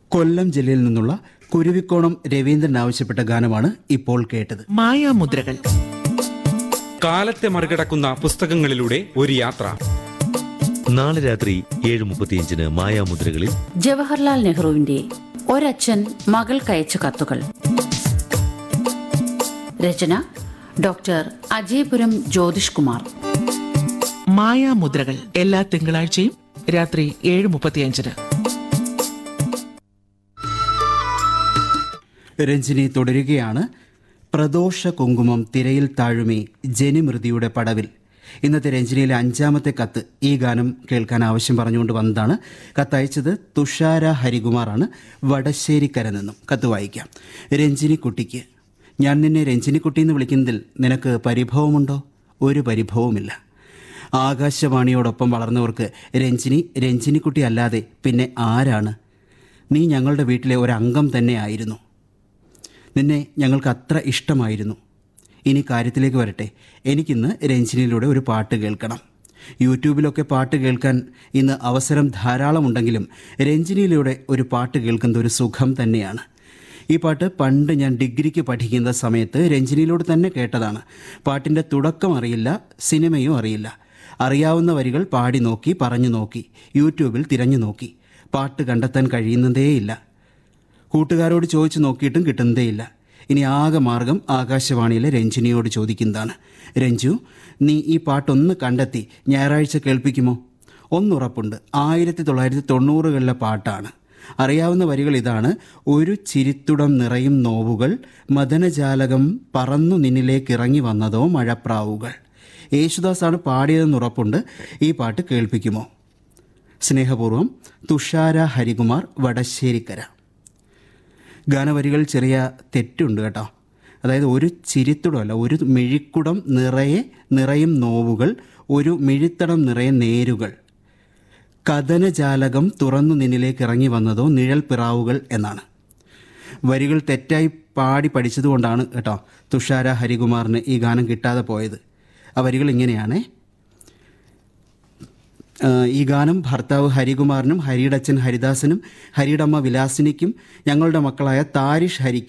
കൊല്ലം ജില്ലയിൽ നിന്നുള്ള കുരുവിക്കോണം രവീന്ദ്രൻ ആവശ്യപ്പെട്ട ഗാനമാണ് ഇപ്പോൾ കേട്ടത് മായാമുദ്രകൾ കാലത്തെ മറികടക്കുന്ന പുസ്തകങ്ങളിലൂടെ ഒരു യാത്ര നാളെ രാത്രി ഏഴ് മുപ്പത്തിയഞ്ചിന് മായാമുദ്രകളിൽ ജവഹർലാൽ നെഹ്റുവിന്റെ ഒരച്ഛൻ മകൾക്കയച്ച കത്തുകൾ രചന ഡോക്ടർ അജയപുരം ജ്യോതിഷ് കുമാർ മായാമുദ്രകൾ എല്ലാ തിങ്കളാഴ്ചയും രാത്രി ഏഴ് മുപ്പത്തിയഞ്ചിന് രഞ്ജിനി തുടരുകയാണ് പ്രദോഷ കുങ്കുമം തിരയിൽ താഴുമേ ജനിമൃതിയുടെ പടവിൽ ഇന്നത്തെ രഞ്ജിനിയിലെ അഞ്ചാമത്തെ കത്ത് ഈ ഗാനം കേൾക്കാൻ ആവശ്യം പറഞ്ഞുകൊണ്ട് വന്നതാണ് കത്തയച്ചത് തുഷാര ഹരികുമാറാണ് വടശ്ശേരിക്കര നിന്നും കത്ത് വായിക്കാം രഞ്ജിനി കുട്ടിക്ക് ഞാൻ നിന്നെ രഞ്ജിനിക്കുട്ടി എന്ന് വിളിക്കുന്നതിൽ നിനക്ക് പരിഭവമുണ്ടോ ഒരു പരിഭവമില്ല ആകാശവാണിയോടൊപ്പം വളർന്നവർക്ക് രഞ്ജിനി രഞ്ജിനിക്കുട്ടി അല്ലാതെ പിന്നെ ആരാണ് നീ ഞങ്ങളുടെ വീട്ടിലെ ഒരംഗം തന്നെ ആയിരുന്നു നിന്നെ ഞങ്ങൾക്ക് അത്ര ഇഷ്ടമായിരുന്നു ഇനി കാര്യത്തിലേക്ക് വരട്ടെ എനിക്കിന്ന് രഞ്ജിനിയിലൂടെ ഒരു പാട്ട് കേൾക്കണം യൂട്യൂബിലൊക്കെ പാട്ട് കേൾക്കാൻ ഇന്ന് അവസരം ധാരാളമുണ്ടെങ്കിലും രഞ്ജിനിയിലൂടെ ഒരു പാട്ട് കേൾക്കുന്നത് ഒരു സുഖം തന്നെയാണ് ഈ പാട്ട് പണ്ട് ഞാൻ ഡിഗ്രിക്ക് പഠിക്കുന്ന സമയത്ത് രഞ്ജിനിയിലൂടെ തന്നെ കേട്ടതാണ് പാട്ടിൻ്റെ തുടക്കം അറിയില്ല സിനിമയും അറിയില്ല അറിയാവുന്ന വരികൾ പാടി നോക്കി പറഞ്ഞു നോക്കി യൂട്യൂബിൽ തിരഞ്ഞു നോക്കി പാട്ട് കണ്ടെത്താൻ കഴിയുന്നതേയില്ല കൂട്ടുകാരോട് ചോദിച്ചു നോക്കിയിട്ടും കിട്ടുന്നതേയില്ല ഇനി ആകെ മാർഗം ആകാശവാണിയിലെ രഞ്ജിനിയോട് ചോദിക്കുന്നതാണ് രഞ്ജു നീ ഈ പാട്ടൊന്ന് കണ്ടെത്തി ഞായറാഴ്ച കേൾപ്പിക്കുമോ ഒന്നുറപ്പുണ്ട് ആയിരത്തി തൊള്ളായിരത്തി തൊണ്ണൂറുകളിലെ പാട്ടാണ് അറിയാവുന്ന വരികൾ ഇതാണ് ഒരു ചിരിത്തുടം നിറയും നോവുകൾ മദനജാലകം പറന്നു നിന്നിലേക്ക് ഇറങ്ങി വന്നതോ മഴപ്രാവുകൾ യേശുദാസാണ് പാടിയതെന്ന് ഉറപ്പുണ്ട് ഈ പാട്ട് കേൾപ്പിക്കുമോ സ്നേഹപൂർവ്വം തുഷാര ഹരികുമാർ വടശ്ശേരിക്കര ഗാനവരികൾ ചെറിയ തെറ്റുണ്ട് കേട്ടോ അതായത് ഒരു ചിരിത്തുടമല്ല ഒരു മിഴിക്കുടം നിറയെ നിറയും നോവുകൾ ഒരു മിഴിത്തടം നിറയെ നേരുകൾ കഥനജാലകം തുറന്നു നിന്നിലേക്ക് ഇറങ്ങി വന്നതോ നിഴൽ പിറാവുകൾ എന്നാണ് വരികൾ തെറ്റായി പാടി പഠിച്ചതുകൊണ്ടാണ് കേട്ടോ തുഷാര ഹരികുമാറിന് ഈ ഗാനം കിട്ടാതെ പോയത് ആ വരികൾ ഇങ്ങനെയാണേ ആ, ഈ ഗാനം ഭർത്താവ് ഹരികുമാറിനും ഹരിയുടെ അച്ഛൻ ഹരിദാസനും ഹരിയുടെ അമ്മ വിലാസിനിക്കും ഞങ്ങളുടെ മക്കളായ താരിഷ് ഹരിക്കും